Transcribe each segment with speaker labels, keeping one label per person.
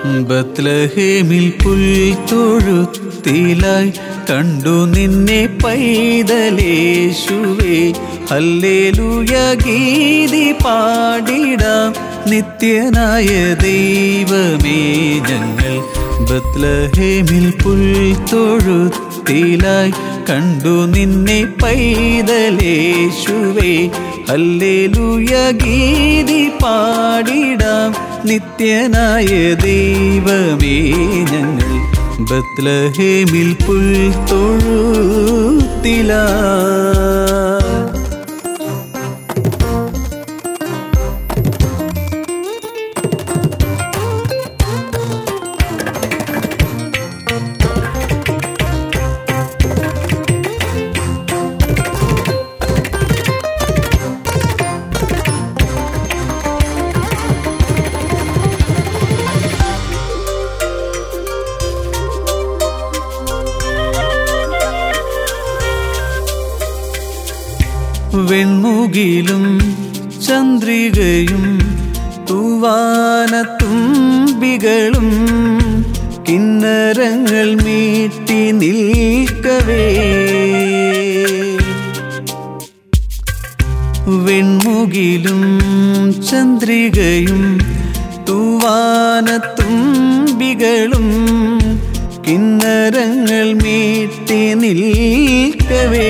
Speaker 1: ബത്ലഹേമിൽ പുൽത്തൊഴുത്തിലായി കണ്ടു നിന്നെ പൈതലേശുവേ ഹല്ലേലൂയ ഗീതി പാടിടാം നിത്യനായ ദൈവമേ ഞങ്ങൾ ബത്ലഹേമിൽ പുൽത്തൊഴുത്തിലായി കണ്ടു നിന്നെ പൈതലേശുവേ ഹല്ലേലൂയ ഗീതി പാടിടാം നിത്യനായ ദൈവമേ ഞങ്ങൾ ബത്ലഹേമിൽ പുൽത്തൊഴുത്തിലാ വെൺമുകിലും ചന്ദ്രികയും തൂവാനത്തുമ്പികളും കിന്നരങ്ങൾ മീട്ടി നിൽക്കവേ വെൺമുകിലും ചന്ദ്രികയും തൂവാനത്തുമ്പികളും കിന്നരങ്ങൾ മീട്ടി നിൽക്കവേ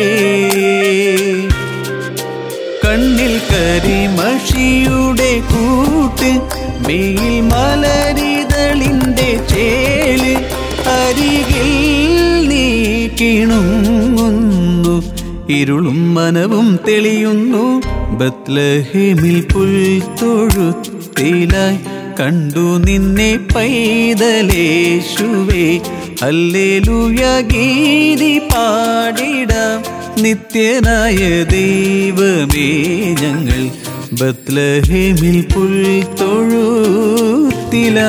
Speaker 1: കണ്ണിൽ കരിമഷിയുടെ കൂട്ട് മെയിൽ മലരിതളിന്റെ ചേല് അരികിൽ നീ കിണുങ്ങുന്നു ഇരുളും മനവും തെളിയുന്നു ബത്ലഹേമിൽ പുൽത്തൊഴുത്തിലായി കണ്ടു നിന്നെ പൈതലേശുവേ അല്ലേലൂയ ഗീതി പാടിടാം നിത്യനായ ദൈവമേ ഞങ്ങൾ ബത്ലഹേമിൽ പുൽത്തൊഴുത്തിലാ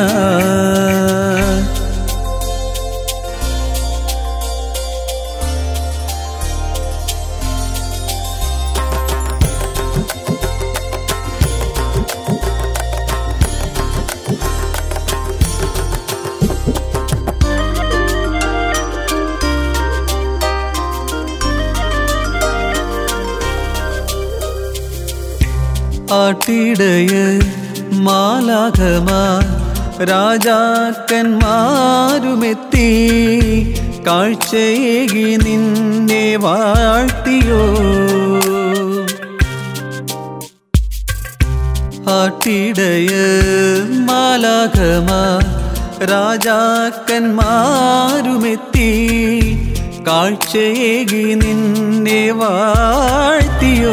Speaker 1: ആട്ടിടയ മാലാഖമാ രാജാക്കന്മാരുമെത്തി കാഴ്ചയേകി നിന്നെ വാഴ്ത്തിയോ ആട്ടിടയ മാലാഖമാ രാജാക്കന്മാരുമെത്തി കാഴ്ചയേകി നിന്നെ വാഴ്ത്തിയോ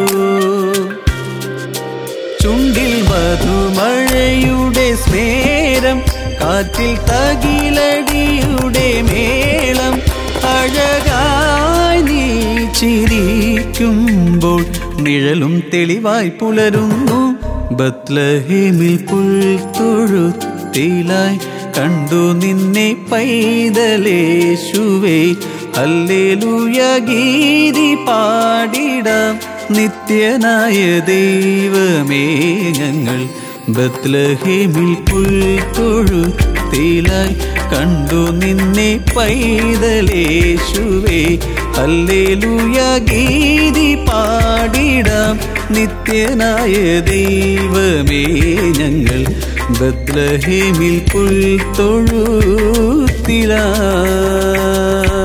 Speaker 1: ചുണ്ടിൽ മധുമഴയുടെ സ്മേരം കാറ്റിൽ തകിലടിയുടെ മേളം അഴകായി നീ ചിരിക്കുമ്പോൾ നിഴലും തെളിവായി പുലരുന്നു ബത്ലഹേമിൽ പുൽത്തൊഴുത്തിലായി കണ്ടു നിന്നെ പൈതലേശുവേ അല്ലേലൂയ ഗീതി പാടിടാം നിത്യനായ ദൈവമേ ഞങ്ങൾ ബത്ലഹേമിൽ പുൽത്തൊഴുത്തിലായി കണ്ടു നിന്നെ പൈതലേശുവേ അല്ലേലൂയ ഗീതി പാടിടാം നിത്യനായ ദൈവമേ ഞങ്ങൾ ബത്ലഹേമിൽ പുൽത്തൊഴുത്തിലാ